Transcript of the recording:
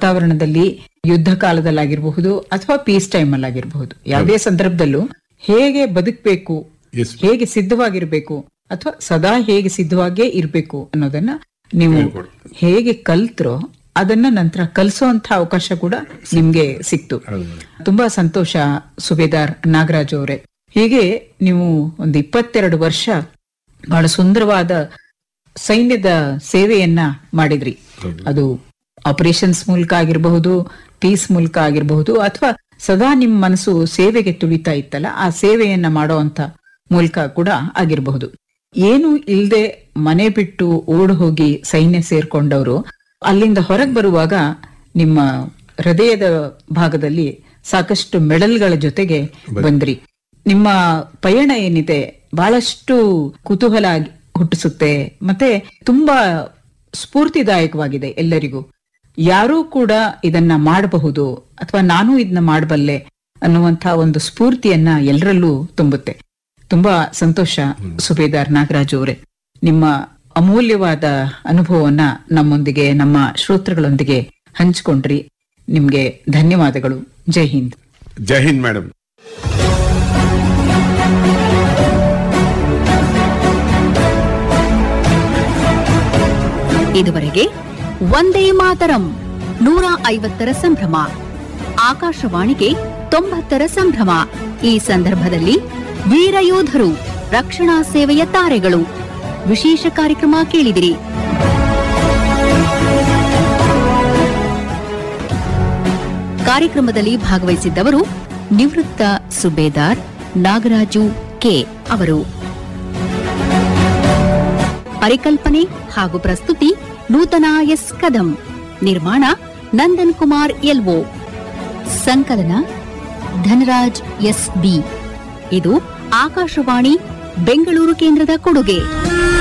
ವಾತಾವರಣದಲ್ಲಿ ಯುದ್ಧ ಕಾಲದಲ್ಲಾಗಿರಬಹುದು ಅಥವಾ ಪೀಸ್ ಟೈಮ್ ಅಲ್ಲಾಗಿರಬಹುದು ಯಾವುದೇ ಸಂದರ್ಭದಲ್ಲೂ ಹೇಗೆ ಬದುಕಬೇಕು Yes. ಹೇಗೆ ಸಿದ್ಧವಾಗಿರ್ಬೇಕು ಅಥವಾ ಸದಾ ಹೇಗೆ ಸಿದ್ಧವಾಗೇ ಇರ್ಬೇಕು ಅನ್ನೋದನ್ನ ನೀವು ಹೇಳ್ಕೊಡ್ತೀನಿ. ಹೇಗೆ ಕಲ್ತ್ರೋ ಅದನ್ನ ನಂತರ ಕಲಿಸುವಂತ ಅವಕಾಶ ಕೂಡ ನಿಮ್ಗೆ ಸಿಕ್ತು ಹೌದು. ತುಂಬಾ ಸಂತೋಷ ಸುಬೇದಾರ್ ನಾಗರಾಜ್ ಅವರೇ ಹೀಗೆ ನೀವು ಒಂದು ಇಪ್ಪತ್ತೆರಡು ವರ್ಷ ಬಹಳ ಸುಂದರವಾದ ಸೈನ್ಯದ ಸೇವೆಯನ್ನ ಮಾಡಿದ್ರಿ ಅದು ಆಪರೇಷನ್ಸ್ ಮೂಲಕ ಆಗಿರಬಹುದು ಪೀಸ್ ಮೂಲಕ ಆಗಿರಬಹುದು ಅಥವಾ ಸದಾ ನಿಮ್ ಮನಸ್ಸು ಸೇವೆಗೆ ತುಳಿತಾ ಇತ್ತಲ್ಲ ಆ ಸೇವೆಯನ್ನ ಮಾಡುವಂತ ಮೂಲಕ ಕೂಡ ಆಗಿರಬಹುದು ಏನು ಇಲ್ದೆ ಮನೆ ಬಿಟ್ಟು ಓಡ್ ಹೋಗಿ ಸೈನ್ಯ ಸೇರ್ಕೊಂಡವರು ಅಲ್ಲಿಂದ ಹೊರಗೆ ಬರುವಾಗ ನಿಮ್ಮ ಹೃದಯದ ಭಾಗದಲ್ಲಿ ಸಾಕಷ್ಟು ಮೆಡಲ್ಗಳ ಜೊತೆಗೆ ಬಂದ್ರಿ ನಿಮ್ಮ ಪಯಣ ಏನಿದೆ ಬಹಳಷ್ಟು ಕುತೂಹಲ ಆಗಿ ಹುಟ್ಟಿಸುತ್ತೆ ಮತ್ತೆ ತುಂಬಾ ಸ್ಫೂರ್ತಿದಾಯಕವಾಗಿದೆ ಎಲ್ಲರಿಗೂ ಯಾರೂ ಕೂಡ ಇದನ್ನ ಮಾಡಬಹುದು ಅಥವಾ ನಾನು ಇದನ್ನ ಮಾಡಬಲ್ಲೆ ಅನ್ನುವಂತ ಒಂದು ಸ್ಫೂರ್ತಿಯನ್ನ ಎಲ್ಲರಲ್ಲೂ ತುಂಬುತ್ತೆ ತುಂಬಾ ಸಂತೋಷ ಸುಬೇದಾರ್ ನಾಗರಾಜ್ ಅವರೇ ನಿಮ್ಮ ಅಮೂಲ್ಯವಾದ ಅನುಭವವನ್ನ ನಮ್ಮೊಂದಿಗೆ ನಮ್ಮ ಶ್ರೋತೃಗಳೊಂದಿಗೆ ಹಂಚಿಕೊಂಡ್ರಿ ನಿಮ್ಗೆ ಧನ್ಯವಾದಗಳು ಜೈ ಹಿಂದ್ ಜೈ ಹಿಂದ್ ಮೇಡಮ್ ಇದುವರೆಗೆ ಒಂದೇ ಮಾತರಂ ನೂರ ಐವತ್ತರ ಸಂಭ್ರಮ ಆಕಾಶವಾಣಿಗೆ ತೊಂಬತ್ತರ ಸಂಭ್ರಮ ಈ ಸಂದರ್ಭದಲ್ಲಿ ವೀರಯೋಧರು ರಕ್ಷಣಾ ಸೇವೆಯ ತಾರೆಗಳು ವಿಶೇಷ ಕಾರ್ಯಕ್ರಮ ಕೇಳಿದಿರಿ ಕಾರ್ಯಕ್ರಮದಲ್ಲಿ ಭಾಗವಹಿಸಿದ್ದವರು ನಿವೃತ್ತ ಸುಬೇದಾರ್ ನಾಗರಾಜು ಕೆ ಅವರು ಪರಿಕಲ್ಪನೆ ಹಾಗೂ ಪ್ರಸ್ತುತಿ ನೂತನ ಎಸ್ ಕದಂ ನಿರ್ಮಾಣ ನಂದನ್ ಕುಮಾರ್ ಎಲ್ಒ ಸಂಕಲನ ಧನರಾಜ್ ಎಸ್ ಬಿ ಇದು ಆಕಾಶವಾಣಿ ಬೆಂಗಳೂರು ಕೇಂದ್ರದ ಕೊಡುಗೆ